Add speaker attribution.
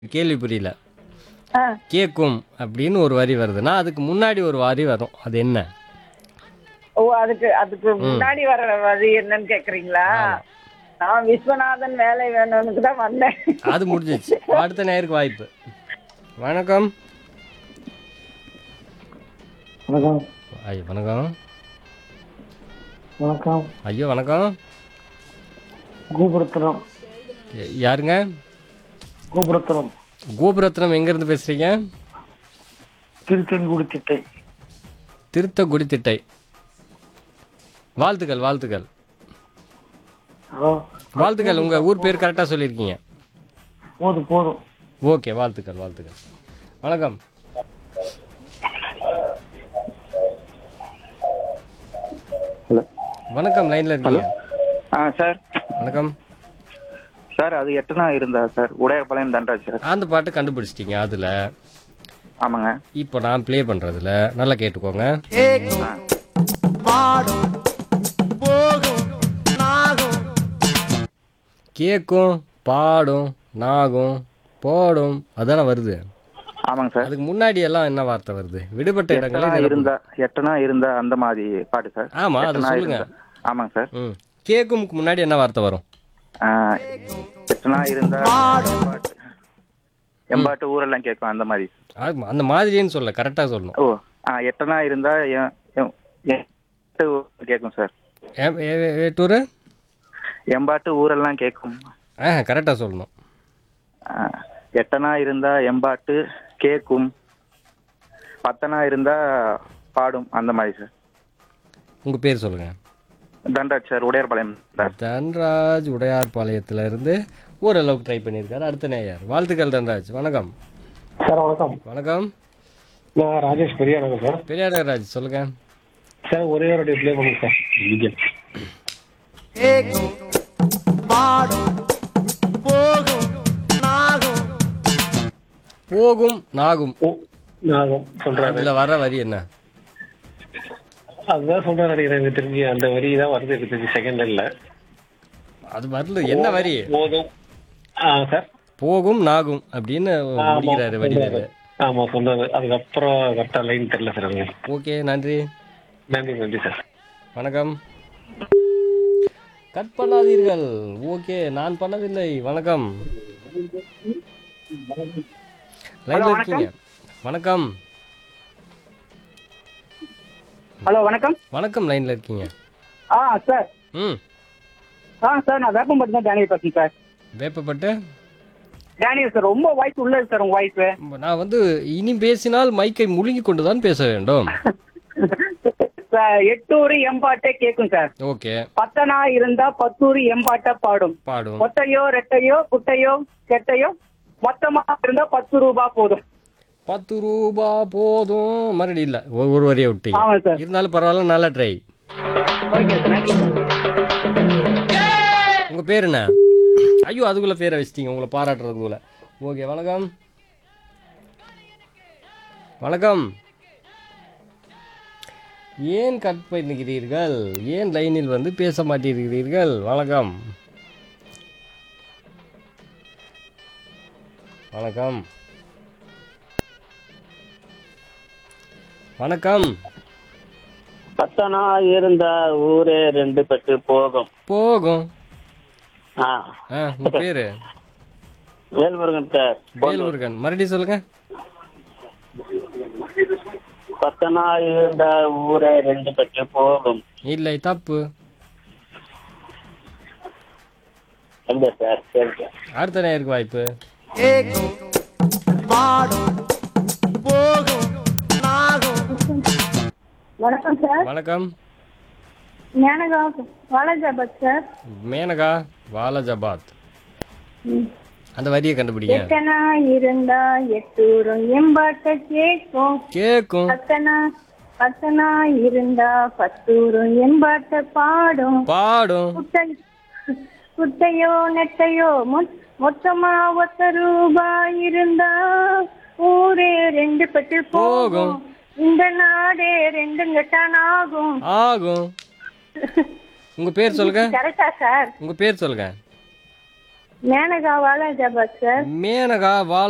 Speaker 1: கேள்வி புரியல
Speaker 2: ஆ
Speaker 1: கேக்கும் அப்படின்னு ஒரு வரி வருதுன்னா அதுக்கு முன்னாடி ஒரு வரி வரும் அது என்ன
Speaker 2: ஓ அதுக்கு அதுக்கு முன்னாடி வர வழி என்னன்னு கேக்குறீங்களா நான் விஸ்வநாதன் வேலை வேணும்னுக்கு தான் வந்தேன்
Speaker 1: அது முடிஞ்சிச்சு அடுத்த நேருக்கு வாய்ப்பு வணக்கம்
Speaker 3: வணக்கம்
Speaker 1: ஐயோ வணக்கம்
Speaker 3: வணக்கம்
Speaker 1: ஐயோ வணக்கம்
Speaker 3: கோபுரத்தினம்
Speaker 1: ய- யாருங்க
Speaker 3: கோபுரத்தினம்
Speaker 1: கோபுரத்னம் எங்கேருந்து பேசுகிறீங்க
Speaker 3: திருச்செங்கோடு திட்டை
Speaker 1: திருத்தக்குடி திட்டை வாழ்த்துக்கள் வாழ்த்துக்கள்
Speaker 3: ஹலோ
Speaker 1: வாழ்த்துக்கள் உங்கள் ஊர் பேர் கரெக்டாக சொல்லியிருக்கீங்க
Speaker 3: போதும் போதும்
Speaker 1: ஓகே வாழ்த்துக்கள் வாழ்த்துக்கள் வணக்கம்
Speaker 4: ஹலோ
Speaker 1: வணக்கம் லைனில் இருக்கீங்க
Speaker 4: ஆ சார்
Speaker 1: வணக்கம்
Speaker 4: சார் அது எட்டுனா இருந்தா சார் உடையப்பாளையம் தண்டராஜ் சார்
Speaker 1: அந்த பாட்டு கண்டுபிடிச்சிட்டீங்க அதில்
Speaker 4: ஆமாங்க
Speaker 1: இப்போ நான் ப்ளே பண்ணுறதுல நல்லா கேட்டுக்கோங்க கேக்கும் பாடும் நாகும் போடும் அதானே வருது
Speaker 4: ஆமாங்க சார்
Speaker 1: அதுக்கு முன்னாடி எல்லாம் என்ன வார்த்தை வருது விடுபட்ட இடங்களே
Speaker 4: எட்டனா
Speaker 1: நிரப்புங்க.
Speaker 4: இருந்தா எட்டனா இருந்தா அந்த மாதிரி பாட்டு சார்
Speaker 1: ஆமா அது
Speaker 4: எட்டனா
Speaker 1: சொல்லுங்க
Speaker 4: இருந்தா. ஆமாங்க சார்
Speaker 1: ம் கேக்கும்க்கு முன்னாடி என்ன வார்த்தை வரும்
Speaker 4: ஆ, எட்டனா இருந்தா எம்பாட்டு எம்பாட்டு ஊரெல்லாம் கேட்கும் அந்த மாதிரி
Speaker 1: ஆமா, அந்த மாதிரின்னு சொல்ல கரெக்டாக சொல்லணும்
Speaker 4: ஓ ஆ எட்டனா இருந்தா எ- எ- எட்டு ஊர் கேட்கும் சார்
Speaker 1: ஏ- ஏ- ஏ- ஏட்டூரு
Speaker 4: எம்பாட்டு ஊரெல்லாம் கேட்கும்
Speaker 1: ஆ கரெக்டாக சொல்லணும்
Speaker 4: ஆ, எட்டனா இருந்தா எம்பாட்டு கேட்கும் பத்தனா இருந்தா பாடும் அந்த மாதிரி சார்
Speaker 1: உங்கள் பேர் சொல்லுங்கள்
Speaker 4: தண்டராஜ் சார் உடையார்பாளையம் சார்
Speaker 1: தன்ராஜ் உடையார்பாளையத்துல இருந்து ஓரளவுக்கு ட்ரை பண்ணியிருக்காரு அடுத்த நேயர் வாழ்த்துக்கள் தன்ராஜ் வணக்கம்
Speaker 3: சார் வணக்கம்
Speaker 1: வணக்கம்
Speaker 3: நான் ராஜேஷ் பெரியானங்க சார்
Speaker 1: பெரியார் ராஜ் சொல்லுங்க
Speaker 3: சார் ஒரே ஒரு ப்ளே பண்ணுங்க சார் விஜய்
Speaker 1: போகும் நாகும்
Speaker 3: ஓ நாகம் சொல்றாரு
Speaker 1: அதுல வர வரி என்ன
Speaker 3: அதுதான் சொல்றேன் நினைக்கிறேன் எனக்கு தெரிஞ்சு அந்த வரி தான் வருது எனக்கு தெரிஞ்சு செகண்ட் இல்ல
Speaker 1: அது வரல என்ன வரி
Speaker 3: போதும் ஆ சார்
Speaker 1: போகும் நாகும் அப்படின்னு
Speaker 3: ஆமா,
Speaker 1: முடிக்கிறாரு வடிவேலு
Speaker 3: சொல்றாரு. ஆமா சொல்றாரு அதுக்கப்புறம் கரெக்டா லைன் தெரியல சார் எனக்கு
Speaker 1: ஓகே நன்றி
Speaker 3: நன்றி நன்றி சார்
Speaker 1: வணக்கம் கட் பண்ணாதீர்கள் ஓகே நான் பண்ணவில்லை வணக்கம் லைன்ல இருக்கீங்க வணக்கம்
Speaker 2: ஹலோ வணக்கம்
Speaker 1: வணக்கம் லைன்ல இருக்கீங்க
Speaker 2: ஆ சார்
Speaker 1: ம்
Speaker 2: ஆ சார் நான் வேப்பம்பட்டு தான் டேனியல் பேசுறேன் சார்
Speaker 1: வேப்பப்பட்டு
Speaker 2: டேனியல் சார் ரொம்ப வாய்ஸ் உள்ளது சார் உங்க வாய்ஸ்
Speaker 1: நான் வந்து இனி பேசினால் மைக்கை முழுங்கி கொண்டு தான் பேச வேண்டும்
Speaker 2: எட்டூர் எம்பாட்டே கேட்கும் சார்
Speaker 1: ஓகே
Speaker 2: பத்தனா இருந்தா பத்தூர் எம்பாட்ட பாடும்
Speaker 1: பாடும்
Speaker 2: ஒத்தையோ ரெட்டையோ குட்டையோ கெட்டையோ மொத்தமா இருந்தா பத்து ரூபா போதும்
Speaker 1: பத்து ரூபா போதும் மறுபடியும் இல்லை ஒரு ஒரு வரியை விட்டீங்க
Speaker 2: ஆமா சார்
Speaker 1: இருந்தாலும் பரவாயில்ல நல்லா ட்ரை
Speaker 2: ஓகே சார் நன்றி
Speaker 1: உங்கள் பேர் என்ன ஐயோ அதுக்குள்ளே பேரை வச்சிட்டீங்க உங்களை பாராட்டுறதுக்குள்ள ஓகே வணக்கம் வணக்கம் ஏன் கட் பண்ணுகிறீர்கள் ஏன் லைனில் வந்து பேச மாட்டேங்கிறீர்கள் வணக்கம் வணக்கம் வணக்கம்
Speaker 5: பத்தனா இருந்த ஊரே ரெண்டு பெற்று போகும்
Speaker 1: போகும்
Speaker 5: ஆ
Speaker 1: ஆ உங்கள் பேர்
Speaker 5: வேல்முருகன் சார்
Speaker 1: வேல்முருகன் மறுபடியும் சொல்லுங்க
Speaker 5: பத்தனா இருந்த ஊரே ரெண்டு பெற்று போகும்
Speaker 1: இல்லை தப்பு
Speaker 5: எங்க சார் சரி சார்
Speaker 1: அடுத்த நேருக்கு வாய்ப்பு
Speaker 6: வணக்கம் சார்
Speaker 1: வணக்கம்
Speaker 6: ஞானகா வாலாஜாபாத் சார்
Speaker 1: மேனகா வாலஜாபாத் அந்த வரியை கண்டுபிடிங்க
Speaker 6: எத்தனா இருந்தா எட்டூரும் எம்பாட்ட கேட்கும்
Speaker 1: கேக்கும்
Speaker 6: பத்தனா பத்தனா இருந்தா பத்தூரும் எம்பாட்ட பாடும்
Speaker 1: பாடும்
Speaker 6: குட்டை குட்டையோ நெட்டையோ மொ- மொத்தமா ஒத்த ரூபாய் இருந்தா ஊரே ரெண்டு பட்டு போகும் இந்த நாடே ரெண்டு கட்டான் ஆகும்
Speaker 1: ஆகும் உங்க பேர் சொல்லுங்க
Speaker 6: கரெக்டா சார்
Speaker 1: உங்க பேர் சொல்லுங்க
Speaker 6: மேனகா வாலாஜாபாத் சார்
Speaker 1: மேனகா வால